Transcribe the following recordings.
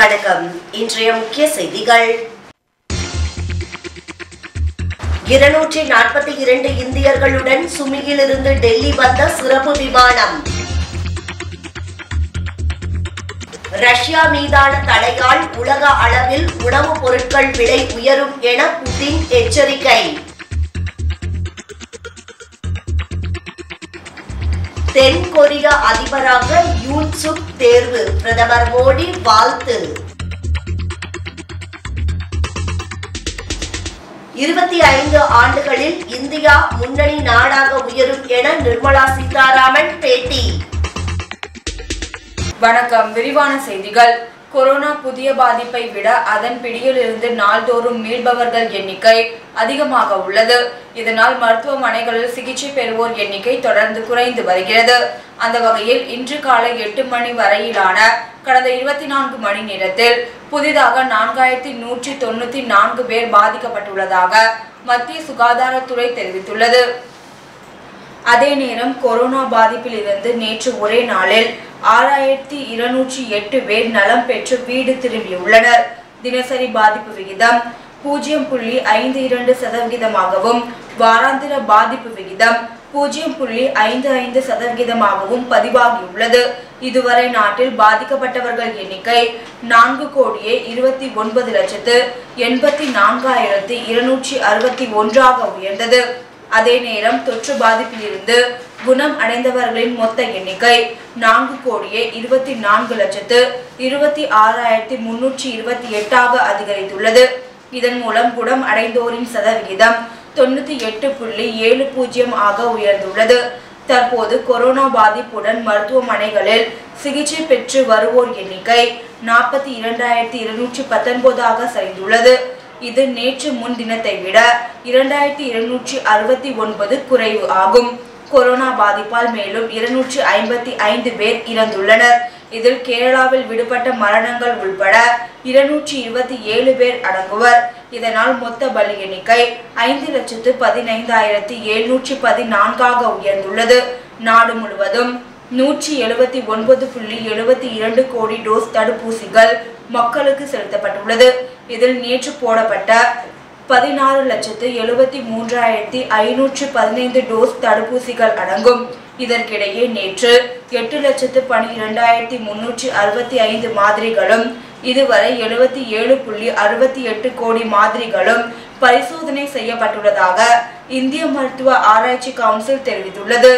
வணக்கம் இன்றைய முக்கிய செய்திகள் இருநூற்றி நாற்பத்தி இரண்டு இந்தியர்களுடன் சுமியிலிருந்து டெல்லி வந்த சிறப்பு விமானம் ரஷ்யா மீதான தடையால் உலக அளவில் உணவுப் பொருட்கள் விலை உயரும் என புதின் எச்சரிக்கை தென் கொரிய அதிபராக யூன் சுக் தேர்வு பிரதமர் மோடி வாழ்த்து இருபத்தி ஐந்து ஆண்டுகளில் இந்தியா முன்னணி நாடாக உயரும் என நிர்மலா சீதாராமன் பேட்டி வணக்கம் விரிவான செய்திகள் கொரோனா புதிய பாதிப்பை விட அதன் பிடியிலிருந்து நாள்தோறும் மீள்பவர்கள் எண்ணிக்கை அதிகமாக உள்ளது இதனால் மருத்துவமனைகளில் சிகிச்சை பெறுவோர் எண்ணிக்கை தொடர்ந்து குறைந்து வருகிறது அந்த வகையில் இன்று காலை எட்டு மணி வரையிலான கடந்த இருபத்தி நான்கு மணி நேரத்தில் புதிதாக நான்காயிரத்தி நூற்றி தொண்ணூத்தி நான்கு பேர் பாதிக்கப்பட்டுள்ளதாக மத்திய சுகாதாரத்துறை தெரிவித்துள்ளது அதே நேரம் கொரோனா பாதிப்பில் இருந்து நேற்று ஒரே நாளில் ஆறாயிரத்தி இருநூற்றி எட்டு பேர் நலம் பெற்று வீடு திரும்பியுள்ளனர் தினசரி பாதிப்பு விகிதம் பூஜ்ஜியம் புள்ளி ஐந்து இரண்டு சதவிகிதமாகவும் வாராந்திர பாதிப்பு விகிதம் பூஜ்ஜியம் புள்ளி ஐந்து ஐந்து சதவிகிதமாகவும் பதிவாகியுள்ளது இதுவரை நாட்டில் பாதிக்கப்பட்டவர்கள் எண்ணிக்கை நான்கு கோடியே இருபத்தி ஒன்பது லட்சத்து எண்பத்தி நான்காயிரத்தி இருநூற்றி அறுபத்தி ஒன்றாக உயர்ந்தது அதே நேரம் தொற்று பாதிப்பிலிருந்து குணம் அடைந்தவர்களின் மொத்த எண்ணிக்கை நான்கு கோடியே இருபத்தி நான்கு லட்சத்து இருபத்தி ஆறாயிரத்தி முன்னூற்றி இருபத்தி எட்டாக அதிகரித்துள்ளது இதன் மூலம் குணம் அடைந்தோரின் சதவிகிதம் தொண்ணூத்தி எட்டு புள்ளி ஏழு பூஜ்ஜியம் ஆக உயர்ந்துள்ளது தற்போது கொரோனா பாதிப்புடன் மருத்துவமனைகளில் சிகிச்சை பெற்று வருவோர் எண்ணிக்கை நாற்பத்தி இரண்டாயிரத்தி இருநூற்றி பத்தொன்பதாக சரிந்துள்ளது இது நேற்று முன்தினத்தை விட இரண்டாயிரத்தி இருநூற்றி அறுபத்தி ஒன்பது குறைவு ஆகும் கொரோனா பாதிப்பால் மேலும் இருநூற்றி ஐம்பத்தி ஐந்து பேர் இறந்துள்ளனர் இதில் கேரளாவில் விடுபட்ட மரணங்கள் உள்பட இருநூற்றி இருபத்தி ஏழு பேர் அடங்குவர் இதனால் மொத்த பலி எண்ணிக்கை ஐந்து லட்சத்து பதினைந்தாயிரத்தி எழுநூற்றி பதினான்காக உயர்ந்துள்ளது நாடு முழுவதும் நூற்றி எழுபத்தி ஒன்பது புள்ளி எழுபத்தி இரண்டு கோடி டோஸ் தடுப்பூசிகள் மக்களுக்கு செலுத்தப்பட்டுள்ளது இதில் நேற்று போடப்பட்ட பதினாறு லட்சத்து எழுபத்தி மூன்றாயிரத்தி ஐநூற்று பதினைந்து டோஸ் தடுப்பூசிகள் அடங்கும் இதற்கிடையே நேற்று எட்டு லட்சத்து பனிரெண்டாயிரத்தி முன்னூற்றி அறுபத்தி ஐந்து மாதிரிகளும் இதுவரை எழுபத்தி ஏழு புள்ளி அறுபத்தி எட்டு கோடி மாதிரிகளும் பரிசோதனை செய்யப்பட்டுள்ளதாக இந்திய மருத்துவ ஆராய்ச்சி கவுன்சில் தெரிவித்துள்ளது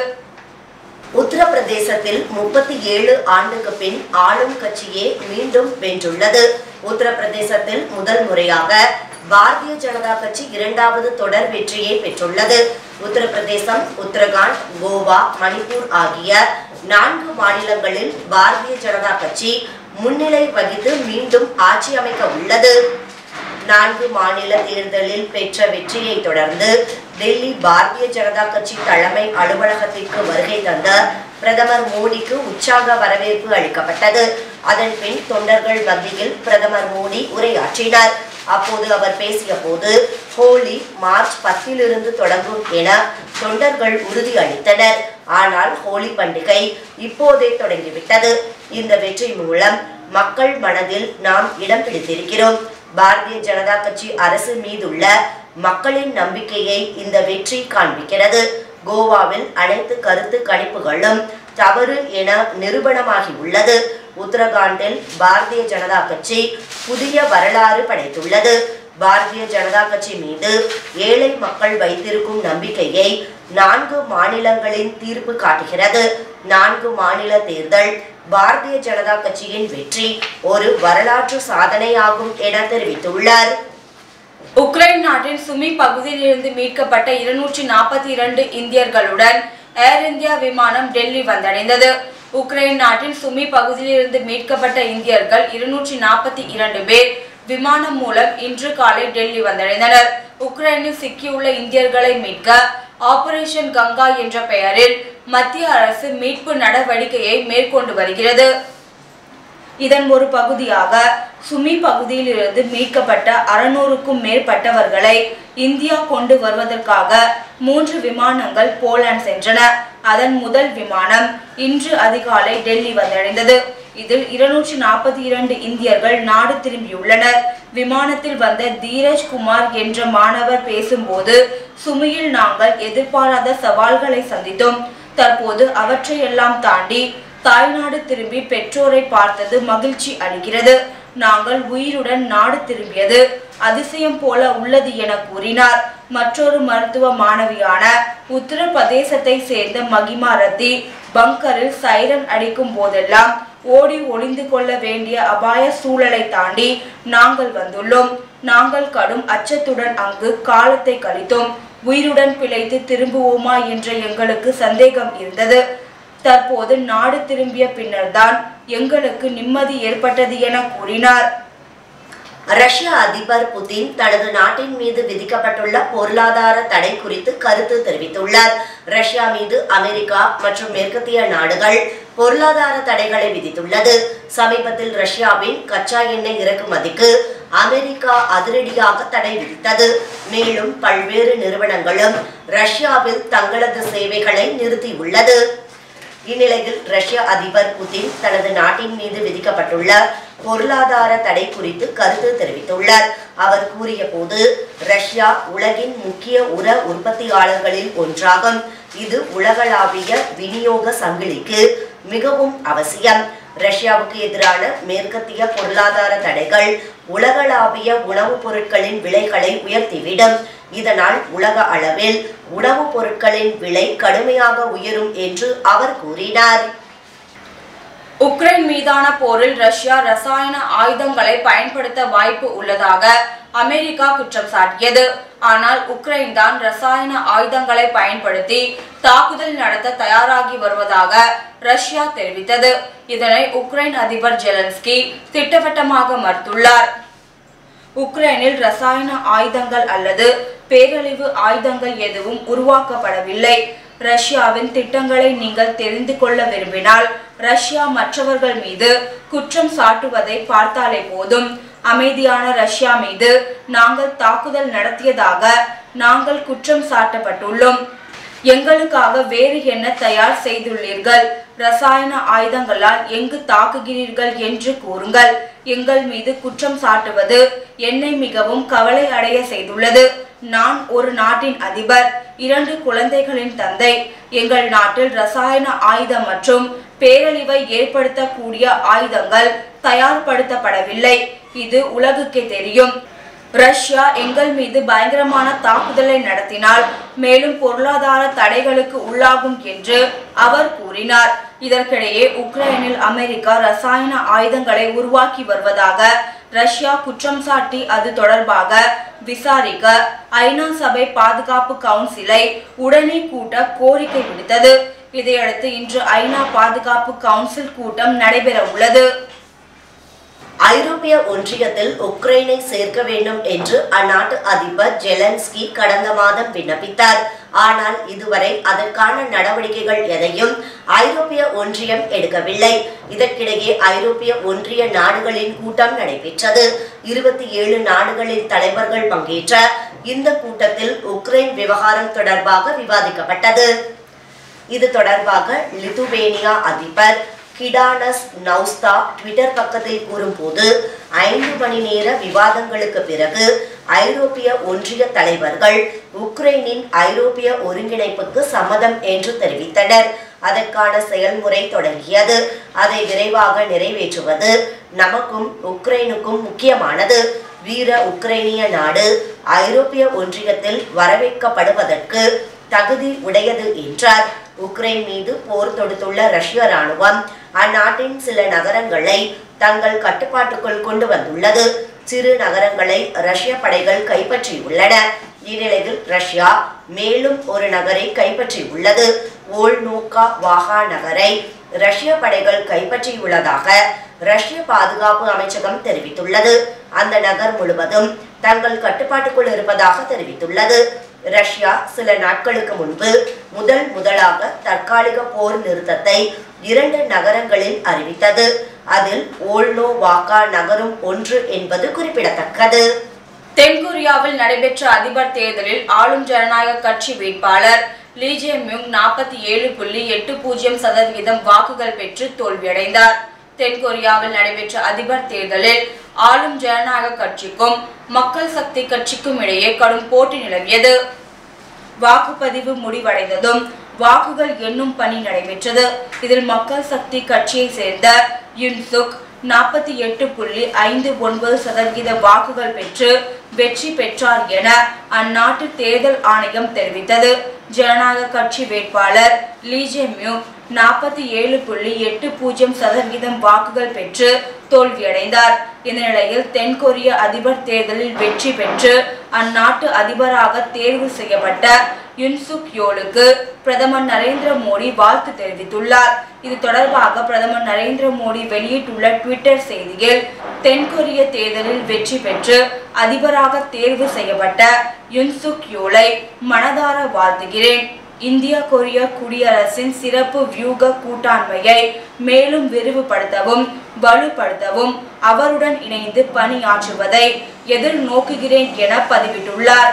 உத்தரப்பிரதேசத்தில் முப்பத்தி ஏழு ஆண்டுக்கு பின் ஆளும் கட்சியே மீண்டும் வென்றுள்ளது உத்தரப்பிரதேசத்தில் முதல் முறையாக பாரதிய ஜனதா கட்சி இரண்டாவது தொடர் வெற்றியை பெற்றுள்ளது உத்தரப்பிரதேசம் உத்தரகாண்ட் கோவா மணிப்பூர் ஆகிய நான்கு மாநிலங்களில் பாரதிய ஜனதா கட்சி முன்னிலை வகித்து மீண்டும் ஆட்சி அமைக்க உள்ளது நான்கு மாநில தேர்தலில் பெற்ற வெற்றியை தொடர்ந்து டெல்லி பாரதிய ஜனதா கட்சி தலைமை அலுவலகத்திற்கு வருகை தந்த பிரதமர் மோடிக்கு உற்சாக வரவேற்பு அளிக்கப்பட்டது அதன் பின் தொண்டர்கள் மத்தியில் பிரதமர் மோடி உரையாற்றினார் அப்போது அவர் பேசிய போது ஹோலி மார்ச் பத்திலிருந்து தொடங்கும் என தொண்டர்கள் உறுதி அளித்தனர் ஆனால் ஹோலி பண்டிகை இப்போதே தொடங்கிவிட்டது இந்த வெற்றி மூலம் மக்கள் மனதில் நாம் இடம் பிடித்திருக்கிறோம் பாரதிய ஜனதா கட்சி அரசு மீதுள்ள மக்களின் நம்பிக்கையை இந்த வெற்றி காண்பிக்கிறது கோவாவில் அனைத்து கருத்து கணிப்புகளும் தவறு என நிரூபணமாகி உள்ளது உத்தரகாண்டில் பாரதிய ஜனதா கட்சி புதிய வரலாறு படைத்துள்ளது பாரதிய ஜனதா கட்சி மீது ஏழை மக்கள் வைத்திருக்கும் நம்பிக்கையை நான்கு மாநிலங்களின் தீர்ப்பு காட்டுகிறது நான்கு மாநில தேர்தல் பாரதிய ஜனதா கட்சியின் வெற்றி ஒரு வரலாற்று சாதனையாகும் என தெரிவித்துள்ளார் உக்ரைன் நாட்டின் சுமி பகுதியிலிருந்து மீட்கப்பட்ட இருநூற்றி நாற்பத்தி இரண்டு இந்தியர்களுடன் ஏர் இந்தியா விமானம் டெல்லி வந்தடைந்தது உக்ரைன் நாட்டின் சுமி பகுதியிலிருந்து மீட்கப்பட்ட இந்தியர்கள் இருநூற்றி நாற்பத்தி இரண்டு பேர் விமானம் மூலம் இன்று காலை டெல்லி வந்தடைந்தனர் உக்ரைனில் சிக்கியுள்ள இந்தியர்களை மீட்க ஆபரேஷன் கங்கா என்ற பெயரில் மத்திய அரசு மீட்பு நடவடிக்கையை மேற்கொண்டு வருகிறது இதன் ஒரு பகுதியாக சுமி பகுதியில் இருந்து மீட்கப்பட்ட அறுநூறுக்கும் மேற்பட்டவர்களை இந்தியா கொண்டு வருவதற்காக மூன்று விமானங்கள் போலாந்து சென்றன அதன் முதல் விமானம் இன்று அதிகாலை டெல்லி வந்தடைந்தது இதில் இருநூற்றி நாற்பத்தி இரண்டு இந்தியர்கள் நாடு திரும்பியுள்ளனர் விமானத்தில் வந்த தீரஜ் குமார் என்ற மாணவர் பேசும்போது சுமியில் நாங்கள் எதிர்பாராத சவால்களை சந்தித்தோம் தற்போது அவற்றையெல்லாம் தாண்டி தாய்நாடு திரும்பி பெற்றோரை பார்த்தது மகிழ்ச்சி அளிக்கிறது நாங்கள் உயிருடன் நாடு திரும்பியது அதிசயம் போல உள்ளது என கூறினார் மற்றொரு மருத்துவ மாணவியான உத்தரப்பிரதேசத்தை சேர்ந்த மகிமா ரத்தி பங்கரில் சைரன் அடிக்கும் போதெல்லாம் ஓடி ஒளிந்து கொள்ள வேண்டிய அபாய சூழலை தாண்டி நாங்கள் வந்துள்ளோம் நாங்கள் கடும் அச்சத்துடன் அங்கு காலத்தை கழித்தோம் உயிருடன் பிழைத்து திரும்புவோமா என்ற எங்களுக்கு சந்தேகம் இருந்தது தற்போது நாடு திரும்பிய பின்னர்தான் எங்களுக்கு நிம்மதி ஏற்பட்டது என கூறினார் ரஷ்ய அதிபர் புதின் தனது நாட்டின் மீது விதிக்கப்பட்டுள்ள பொருளாதார தடை குறித்து கருத்து தெரிவித்துள்ளார் ரஷ்யா மீது அமெரிக்கா மற்றும் மேற்கத்திய நாடுகள் பொருளாதார தடைகளை விதித்துள்ளது சமீபத்தில் ரஷ்யாவின் கச்சா எண்ணெய் இறக்குமதிக்கு அமெரிக்கா அதிரடியாக தடை விதித்தது மேலும் பல்வேறு நிறுவனங்களும் ரஷ்யாவில் தங்களது சேவைகளை நிறுத்தியுள்ளது இந்நிலையில் ரஷ்ய அதிபர் புதின் தனது நாட்டின் மீது விதிக்கப்பட்டுள்ள பொருளாதார தடை குறித்து கருத்து தெரிவித்துள்ளார் அவர் கூறிய போது ரஷ்யா உலகின் முக்கிய உர உற்பத்தியாளர்களில் ஒன்றாகும் இது உலகளாவிய விநியோக சங்கிலிக்கு மிகவும் அவசியம் ரஷ்யாவுக்கு எதிரான மேற்கத்திய பொருளாதார தடைகள் உலகளாவிய உணவுப் பொருட்களின் விலைகளை உயர்த்திவிடும் இதனால் உலக அளவில் உணவுப் பொருட்களின் விலை கடுமையாக உயரும் என்று அவர் கூறினார் உக்ரைன் மீதான போரில் ரஷ்யா ரசாயன ஆயுதங்களை பயன்படுத்த வாய்ப்பு உள்ளதாக அமெரிக்கா குற்றம் சாட்டியது ஆனால் உக்ரைன் தான் ரசாயன ஆயுதங்களை பயன்படுத்தி தாக்குதல் நடத்த தயாராகி வருவதாக ரஷ்யா தெரிவித்தது இதனை உக்ரைன் அதிபர் ஜெலன்ஸ்கி திட்டவட்டமாக மறுத்துள்ளார் உக்ரைனில் ரசாயன ஆயுதங்கள் அல்லது பேரழிவு ஆயுதங்கள் எதுவும் உருவாக்கப்படவில்லை ரஷ்யாவின் திட்டங்களை நீங்கள் தெரிந்து கொள்ள விரும்பினால் ரஷ்யா மற்றவர்கள் மீது குற்றம் சாட்டுவதை பார்த்தாலே போதும் அமைதியான ரஷ்யா மீது நாங்கள் தாக்குதல் நடத்தியதாக நாங்கள் குற்றம் சாட்டப்பட்டுள்ளோம் எங்களுக்காக வேறு என்ன தயார் செய்துள்ளீர்கள் ரசாயன ஆயுதங்களால் எங்கு தாக்குகிறீர்கள் என்று கூறுங்கள் எங்கள் மீது குற்றம் சாட்டுவது என்னை மிகவும் கவலை அடைய செய்துள்ளது நான் ஒரு நாட்டின் அதிபர் இரண்டு குழந்தைகளின் தந்தை எங்கள் நாட்டில் ரசாயன ஆயுதம் மற்றும் பேரழிவை ஏற்படுத்தக்கூடிய ஆயுதங்கள் தயார்படுத்தப்படவில்லை இது உலகுக்கே தெரியும் ரஷ்யா எங்கள் மீது பயங்கரமான தாக்குதலை நடத்தினால் மேலும் பொருளாதார தடைகளுக்கு உள்ளாகும் என்று அவர் கூறினார் இதற்கிடையே உக்ரைனில் அமெரிக்கா ரசாயன ஆயுதங்களை உருவாக்கி வருவதாக ரஷ்யா குற்றம் சாட்டி அது தொடர்பாக விசாரிக்க ஐநா சபை பாதுகாப்பு கவுன்சிலை உடனே கூட்ட கோரிக்கை விடுத்தது இதையடுத்து இன்று ஐநா பாதுகாப்பு கவுன்சில் கூட்டம் நடைபெற உள்ளது ஐரோப்பிய ஒன்றியத்தில் உக்ரைனை சேர்க்க வேண்டும் என்று அந்நாட்டு அதிபர் ஜெலன்ஸ்கி கடந்த மாதம் விண்ணப்பித்தார் ஆனால் இதுவரை அதற்கான நடவடிக்கைகள் எதையும் ஐரோப்பிய ஒன்றியம் எடுக்கவில்லை இதற்கிடையே ஐரோப்பிய ஒன்றிய நாடுகளின் கூட்டம் நடைபெற்றது இருபத்தி ஏழு நாடுகளின் தலைவர்கள் பங்கேற்ற இந்த கூட்டத்தில் உக்ரைன் விவகாரம் தொடர்பாக விவாதிக்கப்பட்டது இது தொடர்பாக லிதுவேனியா அதிபர் கிடானஸ் நௌஸ்தா ட்விட்டர் பக்கத்தில் கூறும்போது ஐந்து மணி நேர விவாதங்களுக்கு பிறகு ஐரோப்பிய ஒன்றிய தலைவர்கள் உக்ரைனின் ஐரோப்பிய ஒருங்கிணைப்புக்கு சம்மதம் என்று தெரிவித்தனர் அதற்கான செயல்முறை தொடங்கியது அதை விரைவாக நிறைவேற்றுவது நமக்கும் உக்ரைனுக்கும் முக்கியமானது வீர உக்ரைனிய நாடு ஐரோப்பிய ஒன்றியத்தில் வரவேற்கப்படுவதற்கு தகுதி உடையது என்றார் உக்ரைன் மீது போர் தொடுத்துள்ள ரஷ்ய ராணுவம் அந்நாட்டின் சில நகரங்களை தங்கள் கட்டுப்பாட்டுக்குள் கொண்டு வந்துள்ளது சிறு நகரங்களை ரஷ்ய படைகள் கைப்பற்றியுள்ளன இந்நிலையில் ரஷ்யா மேலும் ஒரு நகரை கைப்பற்றியுள்ளது ஓல்நோக்கா வாகா நகரை ரஷ்ய படைகள் கைப்பற்றியுள்ளதாக ரஷ்ய பாதுகாப்பு அமைச்சகம் தெரிவித்துள்ளது அந்த நகர் முழுவதும் தங்கள் கட்டுப்பாட்டுக்குள் இருப்பதாக தெரிவித்துள்ளது ரஷ்யா சில நாட்களுக்கு முன்பு முதல் முதலாக தற்காலிக போர் நிறுத்தத்தை இரண்டு நகரங்களில் அறிவித்தது அதில் ஓல்னோ வாக்கா நகரும் ஒன்று என்பது குறிப்பிடத்தக்கது தென்கொரியாவில் நடைபெற்ற அதிபர் தேர்தலில் ஆளும் ஜனநாயக கட்சி வேட்பாளர் லீ ஜே மியூங் நாற்பத்தி ஏழு புள்ளி எட்டு பூஜ்ஜியம் சதவிகிதம் வாக்குகள் பெற்று தோல்வியடைந்தார் தென்கொரியாவில் நடைபெற்ற அதிபர் தேர்தலில் ஆளும் ஜனநாயக கட்சிக்கும் மக்கள் சக்தி கட்சிக்கும் இடையே கடும் போட்டி நிலவியது வாக்குப்பதிவு முடிவடைந்ததும் வாக்குகள் எண்ணும் பணி நடைபெற்றது இதில் மக்கள் சக்தி கட்சியை சேர்ந்த யுன்சுக் நாற்பத்தி எட்டு புள்ளி ஐந்து ஒன்பது சதவிகித வாக்குகள் பெற்று வெற்றி பெற்றார் என அந்நாட்டு தேர்தல் ஆணையம் தெரிவித்தது ஜனநாயக கட்சி வேட்பாளர் லீஜே மியூ நாற்பத்தி ஏழு புள்ளி எட்டு பூஜ்ஜியம் சதவிகிதம் வாக்குகள் பெற்று தோல்வியடைந்தார் இந்த நிலையில் தென்கொரிய அதிபர் தேர்தலில் வெற்றி பெற்று அந்நாட்டு அதிபராக தேர்வு செய்யப்பட்ட யுன்சுக் யோலுக்கு பிரதமர் நரேந்திர மோடி வாழ்த்து தெரிவித்துள்ளார் இது தொடர்பாக பிரதமர் நரேந்திர மோடி வெளியிட்டுள்ள ட்விட்டர் செய்தியில் தென்கொரிய தேர்தலில் வெற்றி பெற்று அதிபராக தேர்வு செய்யப்பட்ட யுன்சுக் யோலை மனதார வாழ்த்துகிறேன் இந்தியா கொரிய குடியரசின் சிறப்பு வியூக கூட்டாண்மையை மேலும் விரிவுபடுத்தவும் வலுப்படுத்தவும் அவருடன் இணைந்து பணியாற்றுவதை எதிர்நோக்குகிறேன் என பதிவிட்டுள்ளார்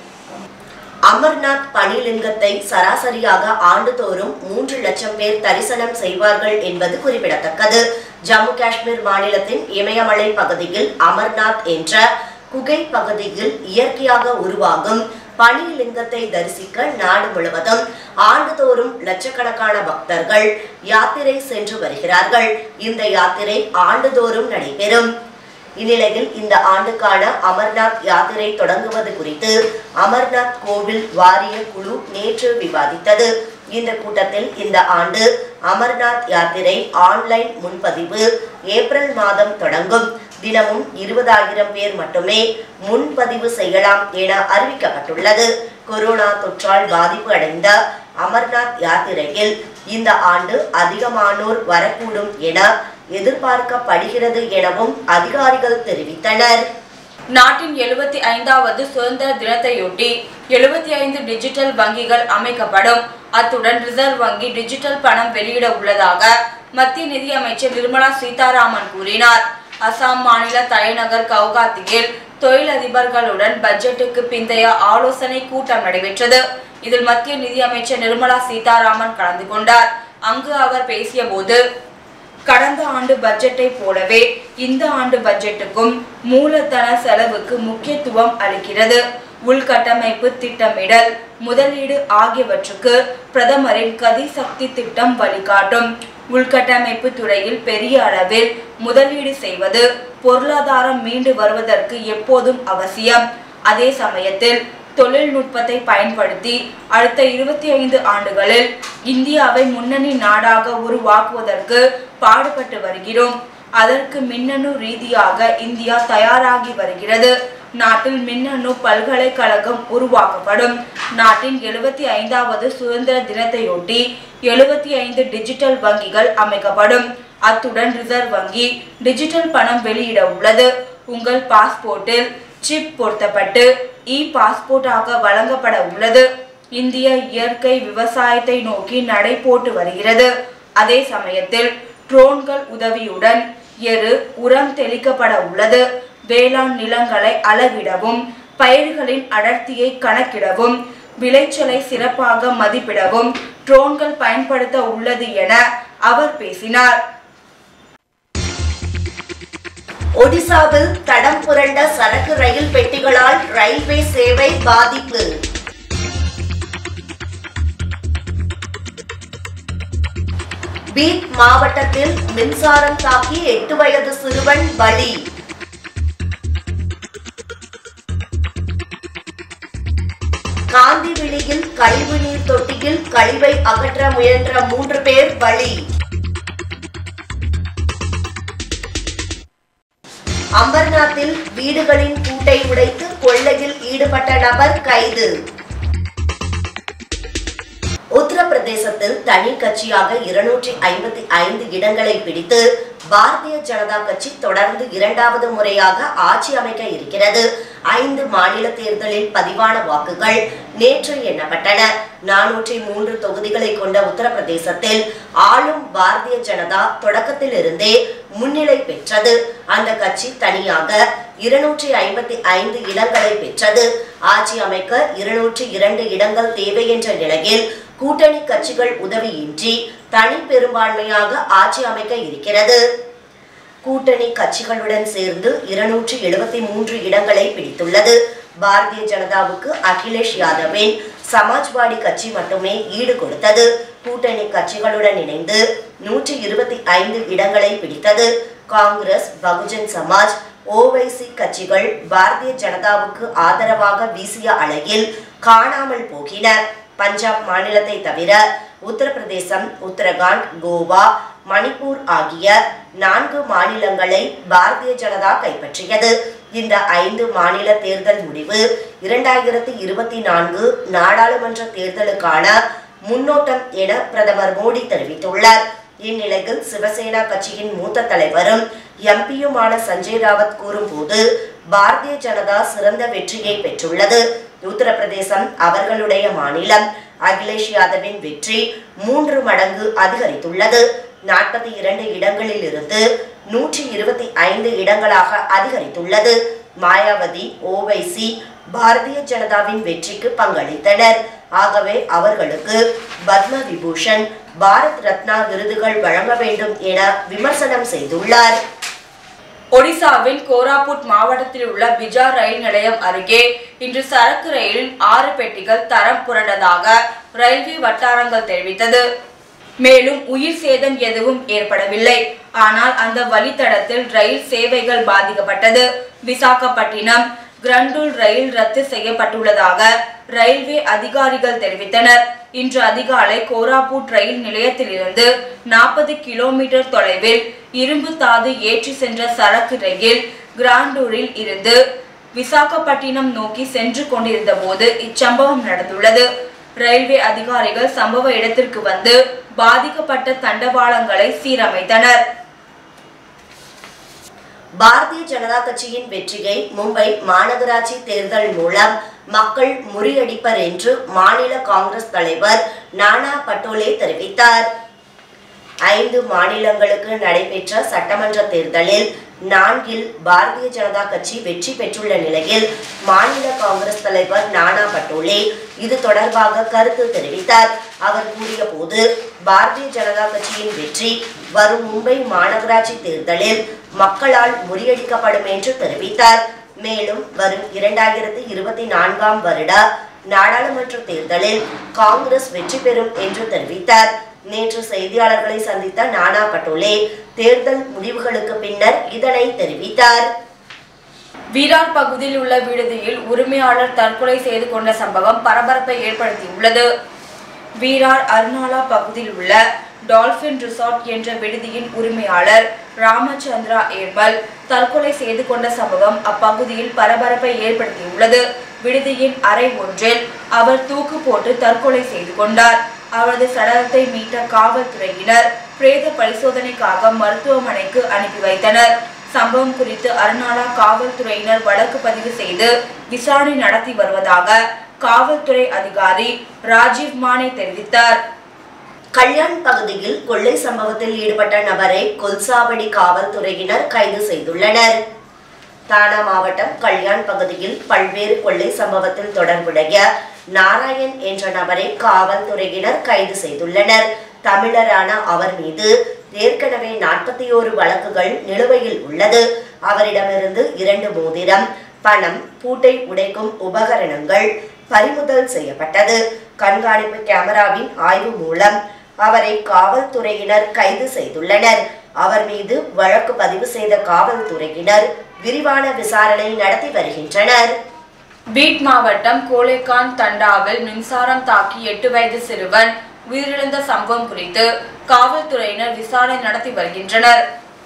அமர்நாத் பனிலிங்கத்தை சராசரியாக ஆண்டுதோறும் மூன்று லட்சம் பேர் தரிசனம் செய்வார்கள் என்பது குறிப்பிடத்தக்கது ஜம்மு காஷ்மீர் மாநிலத்தின் இமயமலை பகுதியில் அமர்நாத் என்ற குகை பகுதியில் இயற்கையாக உருவாகும் பனிலிங்கத்தை தரிசிக்க நாடு முழுவதும் ஆண்டுதோறும் லட்சக்கணக்கான பக்தர்கள் யாத்திரை சென்று வருகிறார்கள் இந்த யாத்திரை ஆண்டுதோறும் நடைபெறும் இந்நிலையில் இந்த ஆண்டுக்கான அமர்நாத் யாத்திரை தொடங்குவது குறித்து அமர்நாத் கோவில் வாரிய குழு நேற்று விவாதித்தது இந்த கூட்டத்தில் இந்த ஆண்டு அமர்நாத் யாத்திரை ஆன்லைன் முன்பதிவு ஏப்ரல் மாதம் தொடங்கும் தினமும் இருபதாயிரம் பேர் மட்டுமே முன்பதிவு செய்யலாம் என அறிவிக்கப்பட்டுள்ளது கொரோனா தொற்றால் பாதிப்பு அடைந்த அமர்நாத் யாத்திரையில் இந்த ஆண்டு அதிகமானோர் வரக்கூடும் என எதிர்பார்க்கப்படுகிறது எனவும் அதிகாரிகள் தெரிவித்தனர் நாட்டின் எழுபத்தி ஐந்தாவது சுதந்திர தினத்தையொட்டி எழுபத்தி ஐந்து டிஜிட்டல் வங்கிகள் அமைக்கப்படும் அத்துடன் ரிசர்வ் வங்கி டிஜிட்டல் பணம் வெளியிட உள்ளதாக மத்திய நிதியமைச்சர் நிர்மலா சீதாராமன் கூறினார் அசாம் மாநில தலைநகர் கவுகாத்தியில் தொழிலதிபர்களுடன் பட்ஜெட்டுக்கு பிந்தைய ஆலோசனை கூட்டம் நடைபெற்றது இதில் மத்திய நிதியமைச்சர் நிர்மலா சீதாராமன் கலந்து கொண்டார் அங்கு அவர் பேசியபோது கடந்த ஆண்டு பட்ஜெட்டை போலவே இந்த ஆண்டு பட்ஜெட்டுக்கும் மூலதன செலவுக்கு முக்கியத்துவம் அளிக்கிறது உள்கட்டமைப்பு திட்டமிடல் முதலீடு ஆகியவற்றுக்கு பிரதமரின் கதி சக்தி திட்டம் வழிகாட்டும் உள்கட்டமைப்பு துறையில் பெரிய அளவில் முதலீடு செய்வது பொருளாதாரம் மீண்டு வருவதற்கு எப்போதும் அவசியம் அதே சமயத்தில் தொழில்நுட்பத்தை பயன்படுத்தி அடுத்த இருபத்தி ஐந்து ஆண்டுகளில் இந்தியாவை முன்னணி நாடாக உருவாக்குவதற்கு பாடுபட்டு வருகிறோம் அதற்கு மின்னணு ரீதியாக இந்தியா தயாராகி வருகிறது நாட்டில் மின்னணு பல்கலைக்கழகம் உருவாக்கப்படும் நாட்டின் எழுபத்தி ஐந்தாவது சுதந்திர தினத்தையொட்டி எழுபத்தி ஐந்து டிஜிட்டல் வங்கிகள் அமைக்கப்படும் அத்துடன் ரிசர்வ் வங்கி டிஜிட்டல் பணம் வெளியிட உள்ளது உங்கள் பாஸ்போர்ட்டில் சிப் பொருத்தப்பட்டு இ பாஸ்போர்ட்டாக வழங்கப்பட உள்ளது இந்திய இயற்கை விவசாயத்தை நோக்கி நடை போட்டு வருகிறது அதே சமயத்தில் ட்ரோன்கள் உதவியுடன் எரு உரம் தெளிக்கப்பட உள்ளது வேளாண் நிலங்களை அளவிடவும் பயிர்களின் அடர்த்தியை கணக்கிடவும் விளைச்சலை சிறப்பாக மதிப்பிடவும் ட்ரோன்கள் பயன்படுத்த உள்ளது என அவர் பேசினார் ஒடிசாவில் தடம் புரண்ட சரக்கு ரயில் பெட்டிகளால் ரயில்வே சேவை பாதிப்பு பீட் மாவட்டத்தில் மின்சாரம் தாக்கி எட்டு வயது சிறுவன் பலி காந்திவிழியில் கழிவு நீர் தொட்டியில் கழிவை அகற்ற முயன்ற மூன்று பேர் பலி அமர்நாத்தில் வீடுகளின் பூட்டை உடைத்து கொள்ளையில் ஈடுபட்ட நபர் கைது உத்தரப்பிரதேசத்தில் தனி கட்சியாக இருநூற்றி ஐம்பத்தி ஐந்து இடங்களை பிடித்து பாரதிய ஜனதா கட்சி தொடர்ந்து இரண்டாவது முறையாக ஆட்சி அமைக்க இருக்கிறது ஐந்து மாநில தேர்தலில் பதிவான வாக்குகள் நேற்று எண்ணப்பட்டன நானூற்றி மூன்று தொகுதிகளை கொண்ட உத்தரப்பிரதேசத்தில் ஆளும் பாரதிய ஜனதா தொடக்கத்தில் இருந்தே முன்னிலை பெற்றது அந்த கட்சி தனியாக இருநூற்றி ஐம்பத்தி ஐந்து இடங்களை பெற்றது ஆட்சி அமைக்க இருநூற்றி இரண்டு இடங்கள் தேவை என்ற நிலையில் கூட்டணி கட்சிகள் உதவியின்றி தனி பெரும்பான்மையாக ஆட்சி அமைக்க இருக்கிறது கூட்டணி கட்சிகளுடன் சேர்ந்து இருநூற்றி எழுபத்தி மூன்று இடங்களை பிடித்துள்ளது பாரதிய ஜனதாவுக்கு அகிலேஷ் யாதவின் சமாஜ்வாடி கட்சி மட்டுமே ஈடு கொடுத்தது கூட்டணி கட்சிகளுடன் இணைந்து நூற்றி இருபத்தி ஐந்து இடங்களை பிடித்தது காங்கிரஸ் பகுஜன் சமாஜ் ஓவைசி கட்சிகள் பாரதிய ஜனதாவுக்கு ஆதரவாக வீசிய அலையில் காணாமல் போகின பஞ்சாப் மாநிலத்தை தவிர உத்தரப்பிரதேசம் உத்தரகாண்ட் கோவா மணிப்பூர் ஆகிய நான்கு மாநிலங்களை பாரதிய ஜனதா கைப்பற்றியது இந்த ஐந்து மாநில தேர்தல் முடிவு இரண்டாயிரத்தி இருபத்தி நான்கு நாடாளுமன்ற தேர்தலுக்கான முன்னோட்டம் என பிரதமர் மோடி தெரிவித்துள்ளார் இந்நிலையில் சிவசேனா கட்சியின் மூத்த தலைவரும் எம்பியுமான சஞ்சய் ராவத் கூறும்போது பாரதிய ஜனதா சிறந்த வெற்றியை பெற்றுள்ளது உத்தரப்பிரதேசம் அவர்களுடைய மாநிலம் அகிலேஷ் யாதவின் வெற்றி மூன்று மடங்கு அதிகரித்துள்ளது நாற்பத்தி இரண்டு இடங்களில் இருந்து நூற்றி இருபத்தி ஐந்து இடங்களாக அதிகரித்துள்ளது மாயாவதி ஓவைசி பாரதிய ஜனதாவின் வெற்றிக்கு பங்களித்தனர் ஆகவே அவர்களுக்கு பத்ம விபூஷன் பாரத் ரத்னா விருதுகள் வழங்க வேண்டும் என விமர்சனம் செய்துள்ளார் ஒடிசாவின் கோராபுட் மாவட்டத்தில் உள்ள பிஜார் ரயில் நிலையம் அருகே இன்று சரக்கு ரயிலில் ஆறு பெட்டிகள் தரம் புரண்டதாக ரயில்வே வட்டாரங்கள் தெரிவித்தது மேலும் உயிர் சேதம் எதுவும் ஏற்படவில்லை ஆனால் அந்த வழித்தடத்தில் ரயில் சேவைகள் பாதிக்கப்பட்டது விசாகப்பட்டினம் கிரண்டூல் ரயில் ரத்து செய்யப்பட்டுள்ளதாக ரயில்வே அதிகாரிகள் தெரிவித்தனர் இன்று அதிகாலை கோராபுட் ரயில் நிலையத்திலிருந்து நாற்பது கிலோமீட்டர் தொலைவில் இரும்பு தாது ஏற்றி சென்ற சரக்கு ரயில் கிராண்டூரில் இருந்து விசாகப்பட்டினம் நோக்கி சென்று கொண்டிருந்த போது இச்சம்பவம் நடந்துள்ளது ரயில்வே அதிகாரிகள் சம்பவ இடத்திற்கு வந்து பாதிக்கப்பட்ட தண்டவாளங்களை சீரமைத்தனர் பாரதிய ஜனதா கட்சியின் வெற்றியை மும்பை மாநகராட்சி தேர்தல் மூலம் மக்கள் முறியடிப்பர் என்று மாநில காங்கிரஸ் தலைவர் நானா பட்டோலே தெரிவித்தார் ஐந்து மாநிலங்களுக்கு நடைபெற்ற சட்டமன்ற தேர்தலில் நான்கில் பாரதிய ஜனதா கட்சி வெற்றி பெற்றுள்ள நிலையில் மாநில காங்கிரஸ் தலைவர் நானா பட்டோலே இது தொடர்பாக கருத்து தெரிவித்தார் அவர் கூறிய போது பாரதிய ஜனதா கட்சியின் வெற்றி வரும் மும்பை மாநகராட்சி தேர்தலில் மக்களால் முறியடிக்கப்படும் என்று தெரிவித்தார் மேலும் வரும் இரண்டாயிரத்தி இருபத்தி நான்காம் வருட நாடாளுமன்ற தேர்தலில் காங்கிரஸ் வெற்றி பெறும் என்று தெரிவித்தார் நேற்று செய்தியாளர்களை சந்தித்த நானா பட்டோலே தேர்தல் முடிவுகளுக்கு பின்னர் இதனை தெரிவித்தார் வீரார் பகுதியில் உள்ள விடுதியில் உரிமையாளர் தற்கொலை செய்து கொண்ட சம்பவம் பரபரப்பை ஏற்படுத்தியுள்ளது வீரார் அருணாலா பகுதியில் உள்ள டால்பின் ரிசார்ட் என்ற விடுதியின் உரிமையாளர் ராமச்சந்திரா ஏர்மல் தற்கொலை செய்து கொண்ட சம்பவம் அப்பகுதியில் பரபரப்பை ஏற்படுத்தியுள்ளது விடுதியின் அறை ஒன்றில் அவர் தூக்கு போட்டு தற்கொலை செய்து கொண்டார் அவரது சடலத்தை மீட்ட காவல்துறையினர் பிரேத பரிசோதனைக்காக மருத்துவமனைக்கு அனுப்பி வைத்தனர் சம்பவம் குறித்து அருணாலா காவல்துறையினர் வழக்கு பதிவு செய்து விசாரணை நடத்தி வருவதாக காவல்துறை அதிகாரி ராஜீவ் மானே தெரிவித்தார் கல்யாண் பகுதியில் கொள்ளை சம்பவத்தில் ஈடுபட்ட நபரை கொல்சாவடி காவல்துறையினர் கைது செய்துள்ளனர் தானா மாவட்டம் கல்யாண் பகுதியில் பல்வேறு கொள்ளை சம்பவத்தில் தொடர்புடைய நாராயண் என்ற நபரை காவல்துறையினர் கைது செய்துள்ளனர் தமிழரான அவர் மீது ஏற்கனவே நாற்பத்தி ஓரு வழக்குகள் நிலுவையில் உள்ளது அவரிடமிருந்து இரண்டு மோதிரம் பணம் பூட்டை உடைக்கும் உபகரணங்கள் பறிமுதல் செய்யப்பட்டது கண்காணிப்பு கேமராவின் ஆய்வு மூலம் அவரை காவல்துறையினர் கைது செய்துள்ளனர் அவர் மீது வழக்கு பதிவு செய்த காவல்துறையினர் விரிவான விசாரணை நடத்தி வருகின்றனர் பீட் மாவட்டம் கோலேகான் தண்டாவில் மின்சாரம் தாக்கி எட்டு வயது சிறுவன் உயிரிழந்த சம்பவம் குறித்து காவல்துறையினர் விசாரணை நடத்தி வருகின்றனர்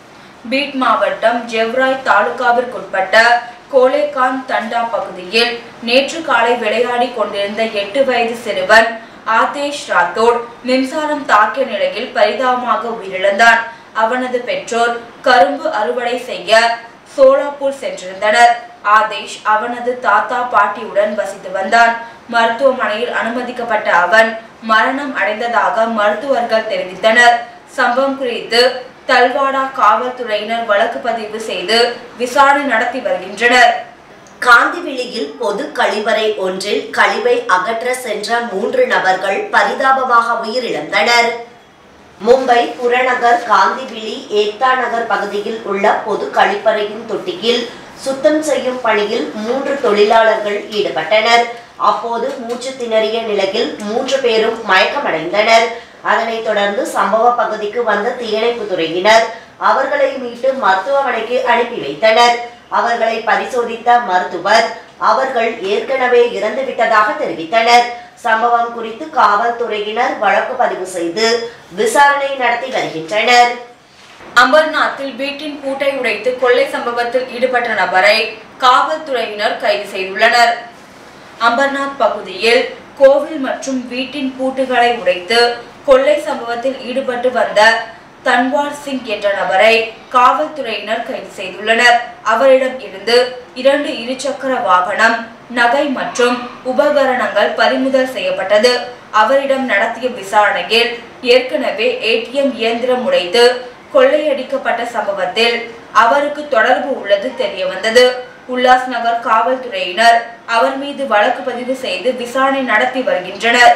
பீட் மாவட்டம் ஜெவ்ராய் தாலுகாவிற்குட்பட்ட கோலேகான் தண்டா பகுதியில் நேற்று காலை விளையாடி கொண்டிருந்த எட்டு வயது சிறுவன் ஆதேஷ் ராத்தோட் மின்சாரம் தாக்கிய நிலையில் பரிதாபமாக உயிரிழந்தான் அவனது பெற்றோர் கரும்பு அறுவடை செய்ய சோலாப்பூர் சென்றிருந்தனர் ஆதேஷ் அவனது தாத்தா பாட்டியுடன் வசித்து வந்தான் மருத்துவமனையில் அனுமதிக்கப்பட்ட அவன் மரணம் அடைந்ததாக மருத்துவர்கள் தெரிவித்தனர் சம்பவம் குறித்து தல்வாடா காவல்துறையினர் வழக்கு பதிவு செய்து விசாரணை நடத்தி வருகின்றனர் காந்திவெளியில் பொது கழிவறை ஒன்றில் கழிவை அகற்ற சென்ற மூன்று நபர்கள் பரிதாபமாக உயிரிழந்தனர் மும்பை புறநகர் காந்திபிலி ஏக்தா நகர் பகுதியில் உள்ள பொது கழிப்பறையின் தொட்டியில் சுத்தம் செய்யும் பணியில் மூன்று தொழிலாளர்கள் ஈடுபட்டனர் அப்போது மூச்சு திணறிய நிலையில் மூன்று பேரும் மயக்கமடைந்தனர் அதனைத் தொடர்ந்து சம்பவ பகுதிக்கு வந்த தீயணைப்பு துறையினர் அவர்களை மீட்டு மருத்துவமனைக்கு அனுப்பி வைத்தனர் அவர்களை பரிசோதித்த மருத்துவர் அவர்கள் ஏற்கனவே இறந்துவிட்டதாக தெரிவித்தனர் சம்பவம் குறித்து காவல்துறையினர் வழக்கு பதிவு செய்து விசாரணை நடத்தி வருகின்றனர் அமர்நாத்தில் வீட்டின் பூட்டை உடைத்து கொள்ளை சம்பவத்தில் ஈடுபட்ட நபரை காவல்துறையினர் கைது செய்துள்ளனர் அம்பர்நாத் பகுதியில் கோவில் மற்றும் வீட்டின் பூட்டுகளை உடைத்து கொள்ளை சம்பவத்தில் ஈடுபட்டு வந்த தன்வார் சிங் என்ற நபரை காவல்துறையினர் கைது செய்துள்ளனர் அவரிடம் இருந்து இரண்டு இருசக்கர வாகனம் நகை மற்றும் உபகரணங்கள் பறிமுதல் செய்யப்பட்டது அவரிடம் நடத்திய விசாரணையில் ஏற்கனவே ஏடிஎம் இயந்திரம் உடைத்து கொள்ளையடிக்கப்பட்ட சம்பவத்தில் அவருக்கு தொடர்பு உள்ளது தெரிய வந்தது உல்லாஸ் நகர் காவல்துறையினர் அவர் மீது வழக்கு பதிவு செய்து விசாரணை நடத்தி வருகின்றனர்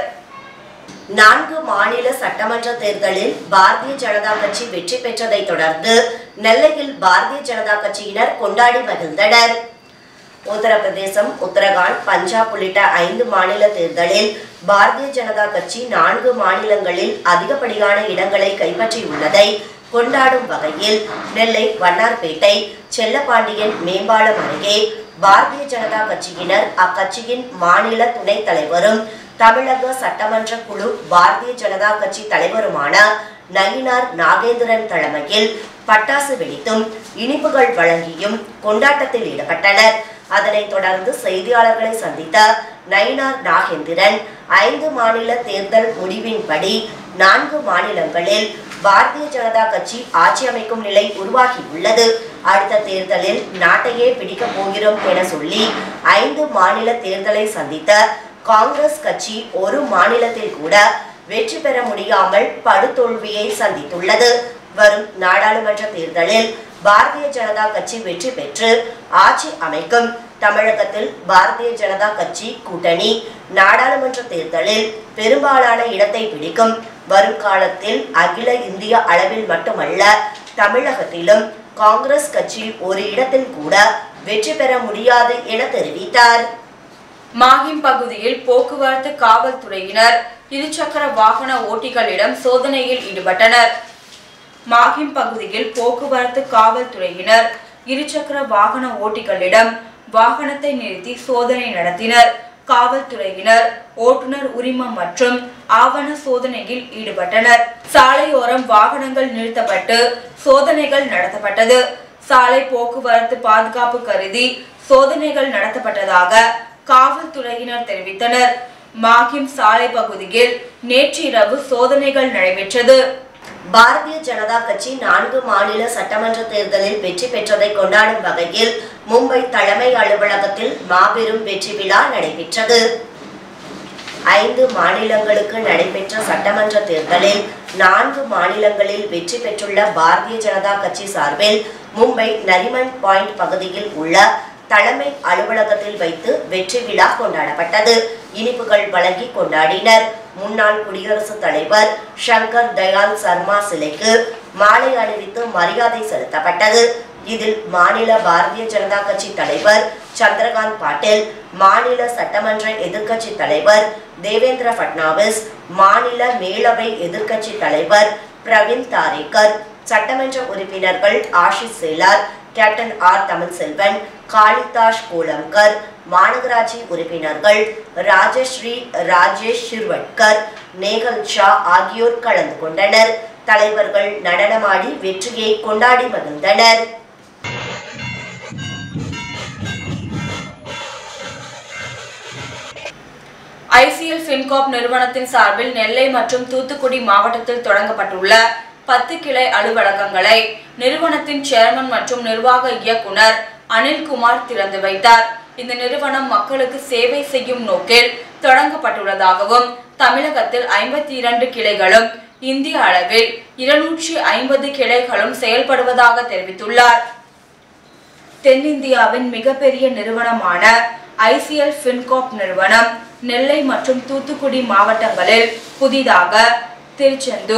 நான்கு மாநில சட்டமன்ற தேர்தலில் பாரதிய ஜனதா கட்சி வெற்றி பெற்றதை தொடர்ந்து நெல்லையில் பாரதிய ஜனதா கட்சியினர் கொண்டாடி மகிழ்ந்தனர் உத்தரப்பிரதேசம் உத்தரகாண்ட் பஞ்சாப் உள்ளிட்ட ஐந்து மாநில தேர்தலில் பாரதிய ஜனதா கட்சி நான்கு மாநிலங்களில் அதிகப்படியான இடங்களை கைப்பற்றியுள்ளதை கொண்டாடும் வகையில் நெல்லை வண்ணார்பேட்டை செல்லப்பாண்டியன் மேம்பாலம் அருகே பாரதிய ஜனதா கட்சியினர் அக்கட்சியின் மாநில துணைத் தலைவரும் தமிழக சட்டமன்ற குழு பாரதிய ஜனதா கட்சி தலைவருமான நயினார் நாகேந்திரன் தலைமையில் பட்டாசு வெடித்தும் இனிப்புகள் வழங்கியும் கொண்டாட்டத்தில் ஈடுபட்டனர் அதனைத் தொடர்ந்து செய்தியாளர்களை சந்தித்த நயினார் நாகேந்திரன் ஐந்து மாநில தேர்தல் முடிவின்படி நான்கு மாநிலங்களில் பாரதிய ஜனதா கட்சி ஆட்சி அமைக்கும் நிலை உருவாகியுள்ளது அடுத்த தேர்தலில் நாட்டையே பிடிக்கப் போகிறோம் என சொல்லி ஐந்து மாநில தேர்தலை சந்தித்த காங்கிரஸ் கட்சி ஒரு மாநிலத்தில் கூட வெற்றி பெற முடியாமல் படுதோல்வியை சந்தித்துள்ளது வரும் நாடாளுமன்ற தேர்தலில் பாரதிய ஜனதா கட்சி வெற்றி பெற்று ஆட்சி அமைக்கும் தமிழகத்தில் பாரதிய ஜனதா கட்சி கூட்டணி நாடாளுமன்ற தேர்தலில் பெரும்பாலான இடத்தை பிடிக்கும் வரும் காலத்தில் அகில இந்திய அளவில் மட்டுமல்ல தமிழகத்திலும் காங்கிரஸ் கட்சி ஒரு இடத்தில் கூட வெற்றி பெற முடியாது என தெரிவித்தார் மாஹிம் பகுதியில் போக்குவரத்து காவல்துறையினர் இருசக்கர வாகன ஓட்டிகளிடம் சோதனையில் ஈடுபட்டனர் மாஹிம் பகுதியில் போக்குவரத்து காவல்துறையினர் இருசக்கர வாகன ஓட்டிகளிடம் வாகனத்தை நிறுத்தி சோதனை நடத்தினர் காவல்துறையினர் ஓட்டுநர் உரிமம் மற்றும் ஆவண சோதனையில் ஈடுபட்டனர் சாலையோரம் வாகனங்கள் நிறுத்தப்பட்டு சோதனைகள் நடத்தப்பட்டது சாலை போக்குவரத்து பாதுகாப்பு கருதி சோதனைகள் நடத்தப்பட்டதாக காவல்துறையினர் தெரிவித்தனர் மாகிம் சாலை பகுதியில் நேற்றிரவு சோதனைகள் நடைபெற்றது பாரதிய ஜனதா கட்சி நான்கு மாநில சட்டமன்ற தேர்தலில் வெற்றி பெற்றதை கொண்டாடும் வகையில் மும்பை தலைமை அலுவலகத்தில் மாபெரும் வெற்றி விழா நடைபெற்றது ஐந்து மாநிலங்களுக்கு நடைபெற்ற சட்டமன்ற தேர்தலில் நான்கு மாநிலங்களில் வெற்றி பெற்றுள்ள பாரதிய ஜனதா கட்சி சார்பில் மும்பை நரிமன் பாயிண்ட் பகுதியில் உள்ள தலைமை அலுவலகத்தில் வைத்து வெற்றி விழா கொண்டாடப்பட்டது இனிப்புகள் வழங்கி கொண்டாடினர் முன்னாள் குடியரசுத் தலைவர் சங்கர் தயாள் சர்மா சிலைக்கு மாலை அணிவித்து மரியாதை செலுத்தப்பட்டது இதில் மாநில பாரதிய ஜனதா கட்சி தலைவர் சந்திரகாந்த் பாட்டீல் மாநில சட்டமன்ற எதிர்க்கட்சி தலைவர் தேவேந்திர பட்னாவிஸ் மாநில மேலவை எதிர்க்கட்சி தலைவர் பிரவீன் தாரேக்கர் சட்டமன்ற உறுப்பினர்கள் ஆஷிஷ் சேலார் கேப்டன் ஆர் தமிழ்செல்வன் காளிதாஸ் கோலம்கர் மாநகராட்சி உறுப்பினர்கள் ராஜஸ்ரீ ராஜேஷ் ஷிர்வட்கர் நேகல் ஷா ஆகியோர் கலந்து கொண்டனர் தலைவர்கள் நடனமாடி வெற்றியை கொண்டாடி மகிழ்ந்தனர் ஐசிஎல் ஃபின்காப் நிறுவனத்தின் சார்பில் நெல்லை மற்றும் தூத்துக்குடி மாவட்டத்தில் தொடங்கப்பட்டுள்ள பத்து கிளை அலுவலகங்களை நிறுவனத்தின் சேர்மன் மற்றும் நிர்வாக இயக்குனர் அனில்குமார் திறந்து வைத்தார் இந்த நிறுவனம் மக்களுக்கு சேவை செய்யும் நோக்கில் தொடங்கப்பட்டுள்ளதாகவும் தமிழகத்தில் ஐம்பத்தி இரண்டு கிளைகளும் இந்திய அளவில் இருநூற்றி ஐம்பது கிளைகளும் செயல்படுவதாக தெரிவித்துள்ளார் தென்னிந்தியாவின் மிகப்பெரிய நிறுவனமான ஐசிஎல் ஃபின்காப் நிறுவனம் நெல்லை மற்றும் தூத்துக்குடி மாவட்டங்களில் புதிதாக திருச்செந்தூர்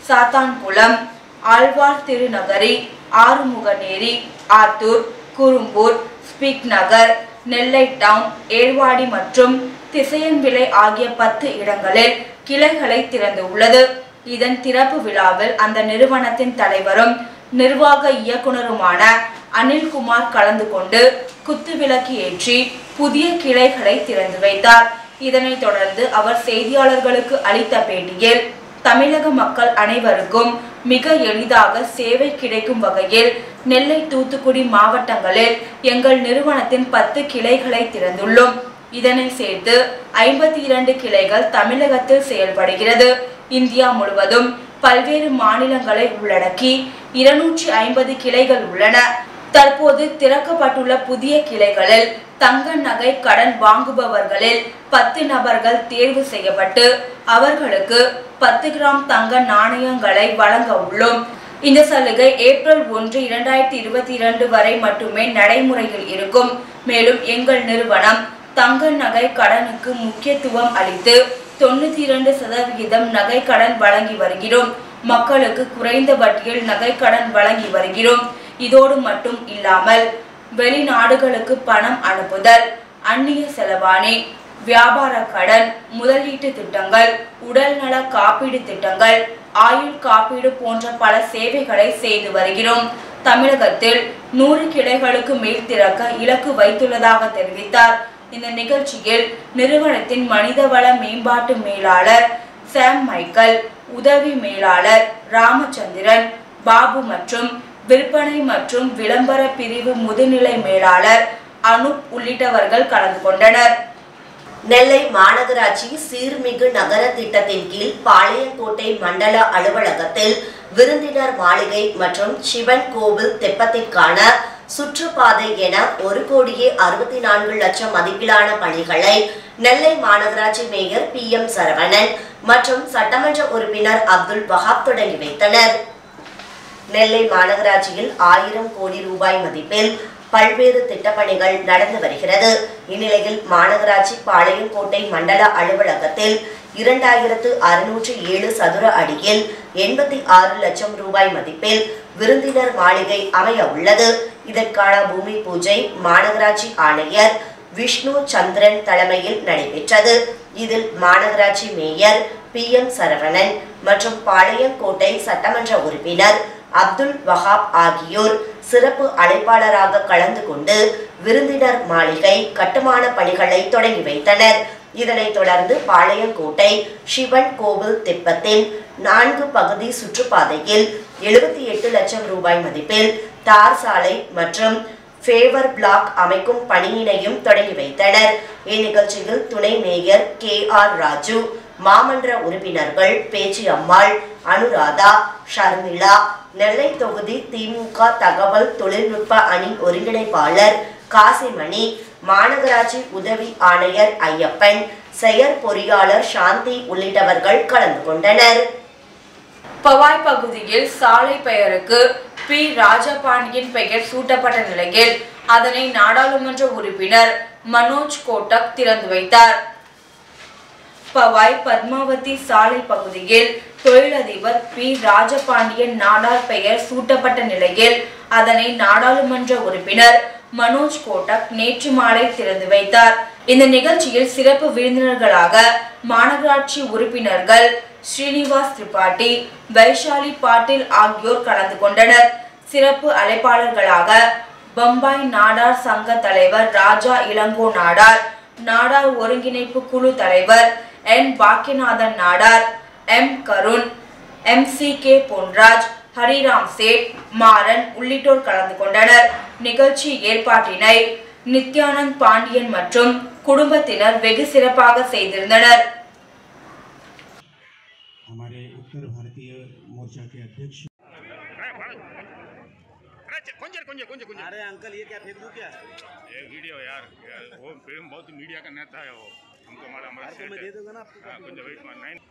சாத்தான்குளம் ஆழ்வார் திருநகரி ஆறுமுகநேரி ஆத்தூர் குறும்பூர் ஸ்பீக் நகர் நெல்லை டவுன் ஏர்வாடி மற்றும் திசையன்விளை ஆகிய பத்து இடங்களில் கிளைகளை திறந்துள்ளது இதன் திறப்பு விழாவில் அந்த நிறுவனத்தின் தலைவரும் நிர்வாக இயக்குனருமான அனில்குமார் கலந்து கொண்டு குத்துவிளக்கு ஏற்றி புதிய கிளைகளை திறந்து வைத்தார் இதனைத் தொடர்ந்து அவர் செய்தியாளர்களுக்கு அளித்த பேட்டியில் தமிழக மக்கள் அனைவருக்கும் மிக எளிதாக சேவை கிடைக்கும் வகையில் நெல்லை தூத்துக்குடி மாவட்டங்களில் எங்கள் நிறுவனத்தின் பத்து கிளைகளை திறந்துள்ளோம் இதனை சேர்த்து ஐம்பத்தி இரண்டு கிளைகள் தமிழகத்தில் செயல்படுகிறது இந்தியா முழுவதும் பல்வேறு மாநிலங்களை உள்ளடக்கி இருநூற்றி ஐம்பது கிளைகள் உள்ளன தற்போது திறக்கப்பட்டுள்ள புதிய கிளைகளில் தங்க நகை கடன் வாங்குபவர்களில் பத்து நபர்கள் தேர்வு செய்யப்பட்டு அவர்களுக்கு பத்து கிராம் தங்க நாணயங்களை வழங்க உள்ளோம் இந்த சலுகை ஏப்ரல் ஒன்று இரண்டாயிரத்தி இருபத்தி இரண்டு வரை மட்டுமே நடைமுறையில் இருக்கும் மேலும் எங்கள் நிறுவனம் தங்க நகை கடனுக்கு முக்கியத்துவம் அளித்து தொண்ணூத்தி இரண்டு சதவிகிதம் நகை கடன் வழங்கி வருகிறோம் மக்களுக்கு குறைந்த வட்டியில் நகை கடன் வழங்கி வருகிறோம் இதோடு மட்டும் இல்லாமல் வெளிநாடுகளுக்கு பணம் அனுப்புதல் அந்நிய செலவாணி வியாபார கடன் முதலீட்டு திட்டங்கள் உடல்நல காப்பீடு திட்டங்கள் ஆயுள் காப்பீடு போன்ற பல சேவைகளை செய்து வருகிறோம் தமிழகத்தில் நூறு கிளைகளுக்கு மேல் திறக்க இலக்கு வைத்துள்ளதாக தெரிவித்தார் இந்த நிகழ்ச்சியில் நிறுவனத்தின் மனிதவள மேம்பாட்டு மேலாளர் சாம் மைக்கேல் உதவி மேலாளர் ராமச்சந்திரன் பாபு மற்றும் விற்பனை மற்றும் விளம்பர பிரிவு முதுநிலை மேலாளர் அனுப் உள்ளிட்டவர்கள் கலந்து கொண்டனர் நெல்லை மாநகராட்சி சீர்மிகு நகர திட்டத்தின் கீழ் பாளையங்கோட்டை மண்டல அலுவலகத்தில் விருந்தினர் மாளிகை மற்றும் சிவன் கோவில் தெப்பத்திற்கான சுற்றுப்பாதை என ஒரு கோடியே அறுபத்தி நான்கு லட்சம் மதிப்பிலான பணிகளை நெல்லை மாநகராட்சி மேயர் பி எம் சரவணன் மற்றும் சட்டமன்ற உறுப்பினர் அப்துல் வஹாப் தொடங்கி வைத்தனர் நெல்லை மாநகராட்சியில் ஆயிரம் கோடி ரூபாய் மதிப்பில் பல்வேறு திட்டப்பணிகள் நடந்து வருகிறது இந்நிலையில் மாநகராட்சி பாளையங்கோட்டை மண்டல அலுவலகத்தில் இரண்டாயிரத்து அறுநூற்று ஏழு சதுர அடியில் எண்பத்தி ஆறு லட்சம் ரூபாய் மதிப்பில் விருந்தினர் மாளிகை அமைய உள்ளது இதற்கான பூமி பூஜை மாநகராட்சி ஆணையர் விஷ்ணு சந்திரன் தலைமையில் நடைபெற்றது இதில் மாநகராட்சி மேயர் பி எம் சரவணன் மற்றும் பாளையங்கோட்டை சட்டமன்ற உறுப்பினர் அப்துல் வஹாப் ஆகியோர் சிறப்பு அழைப்பாளராக கலந்து கொண்டு விருந்தினர் மாளிகை கட்டுமான பணிகளை தொடங்கி வைத்தனர் இதனைத் தொடர்ந்து பாளையங்கோட்டை சிவன் கோவில் தெப்பத்தின் நான்கு பகுதி சுற்றுப்பாதையில் எழுபத்தி எட்டு லட்சம் ரூபாய் மதிப்பில் தார் சாலை மற்றும் ஃபேவர் பிளாக் அமைக்கும் பணியினையும் தொடங்கி வைத்தனர் இந்நிகழ்ச்சியில் துணை மேயர் கே ஆர் ராஜு மாமன்ற உறுப்பினர்கள் பேச்சி அம்மாள் அனுராதா ஷர்மிளா நெல்லை தொகுதி திமுக தகவல் தொழில்நுட்ப அணி ஒருங்கிணைப்பாளர் காசிமணி மாநகராட்சி உதவி ஆணையர் ஐயப்பன் செயற் பொறியாளர் சாந்தி உள்ளிட்டவர்கள் கலந்து கொண்டனர் பவாய் பகுதியில் சாலை பெயருக்கு பி ராஜபாண்டியன் பெயர் சூட்டப்பட்ட நிலையில் அதனை நாடாளுமன்ற உறுப்பினர் மனோஜ் கோட்டக் திறந்து வைத்தார் பவாய் பத்மாவதி சாலை பகுதியில் தொழிலதிபர் பி ராஜபாண்டியன் நாடார் பெயர் சூட்டப்பட்ட நிலையில் அதனை நாடாளுமன்ற உறுப்பினர் மனோஜ் கோட்டக் நேற்று மாலை திறந்து வைத்தார் இந்த நிகழ்ச்சியில் சிறப்பு விருந்தினர்களாக மாநகராட்சி உறுப்பினர்கள் ஸ்ரீனிவாஸ் திரிபாட்டி வைஷாலி பாட்டீல் ஆகியோர் கலந்து கொண்டனர் சிறப்பு அழைப்பாளர்களாக பம்பாய் நாடார் சங்க தலைவர் ராஜா இளங்கோ நாடார் நாடார் ஒருங்கிணைப்பு குழு தலைவர் N Bhakkiyanathan Nadar M Karun M C K Ponraj Hariram Sait Maran உள்ளிட்டோர் கலந்து கொண்டனர் நிகழ்ச்சி ஏற்பாட்டினை நித்யானந்த் பாண்டியன் மற்றும் குடும்பத்தினர் வெகு சிறப்பாக செய்திருந்தனர் हमारे उत्तर भारतीय मोर्चा के अध्यक्ष अरे कुंजर कुंजर कुंजर कुंजर अरे अंकल ये क्या फेक दूं क्या ये वीडियो यार वो प्रेम बहुत मीडिया का नेता है वो हमको हमारा हमारा आपको मैं सेठ दे है दूंगा ना आपको हाँ कुंजर वेट मान नहीं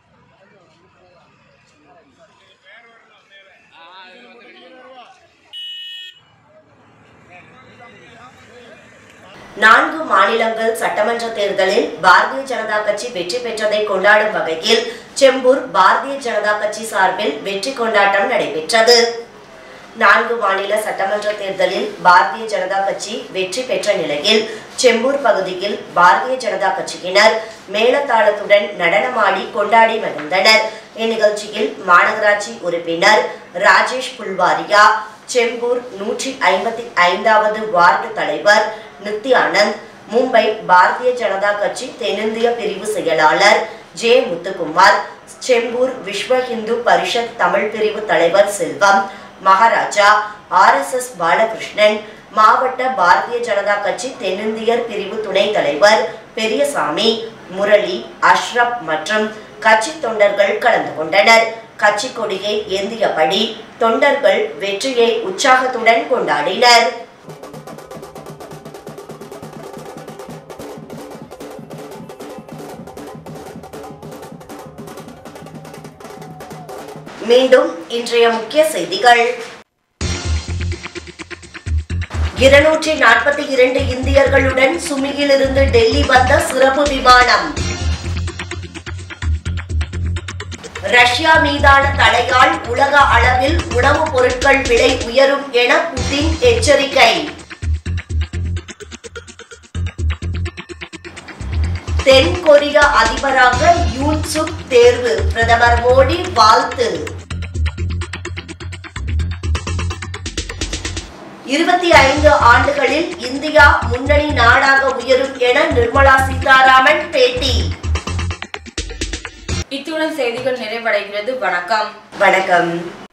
நான்கு மாநிலங்கள் சட்டமன்ற தேர்தலில் பாரதிய ஜனதா கட்சி வெற்றி பெற்றதை கொண்டாடும் வகையில் செம்பூர் பாரதிய ஜனதா கட்சி சார்பில் வெற்றி கொண்டாட்டம் நடைபெற்றது நான்கு மாநில சட்டமன்ற தேர்தலில் பாரதிய ஜனதா கட்சி வெற்றி பெற்ற நிலையில் செம்பூர் பகுதியில் பாரதிய ஜனதா கட்சியினர் மேளதாளத்துடன் நடனமாடி கொண்டாடி மகிழ்ந்தனர் இந்நிகழ்ச்சியில் மாநகராட்சி உறுப்பினர் ராஜேஷ் புல்வாரியா செம்பூர் நூற்றி ஐம்பத்தி ஐந்தாவது வார்டு தலைவர் நித்யானந்த் மும்பை பாரதிய ஜனதா கட்சி தென்னிந்திய பிரிவு செயலாளர் ஜே முத்துக்குமார் செம்பூர் விஸ்வ இந்து பரிஷத் தமிழ் பிரிவு தலைவர் Selvam Maharaja R S S Balakrishnan மாவட்ட பாரதிய ஜனதா கட்சி தென்னிந்தியர் பிரிவு துணைத் தலைவர் பெரியசாமி முரளி அஷ்ரப் மற்றும் கட்சி தொண்டர்கள் கலந்து கொண்டனர் கட்சி கொடியை ஏந்தியபடி தொண்டர்கள் வெற்றியை உற்சாகத்துடன் கொண்டாடினர் மீண்டும் இன்றைய முக்கிய செய்திகள் இருநூற்றி நாற்பத்தி இரண்டு இந்தியர்களுடன் சுமியிலிருந்து டெல்லி வந்த சிறப்பு விமானம் ரஷ்யா மீதான தடையால் உலக அளவில் உணவுப் பொருட்கள் விலை உயரும் என புதின் எச்சரிக்கை தென் கொரிய அதிபராக யூன் சுக் தேர்வு பிரதமர் மோடி வாழ்த்து இருபத்தி ஐந்து ஆண்டுகளில் இந்தியா முன்னணி நாடாக உயரும் என நிர்மலா சீதாராமன் பேட்டி இத்துடன் செய்திகள் நிறைவடைகிறது வணக்கம் வணக்கம்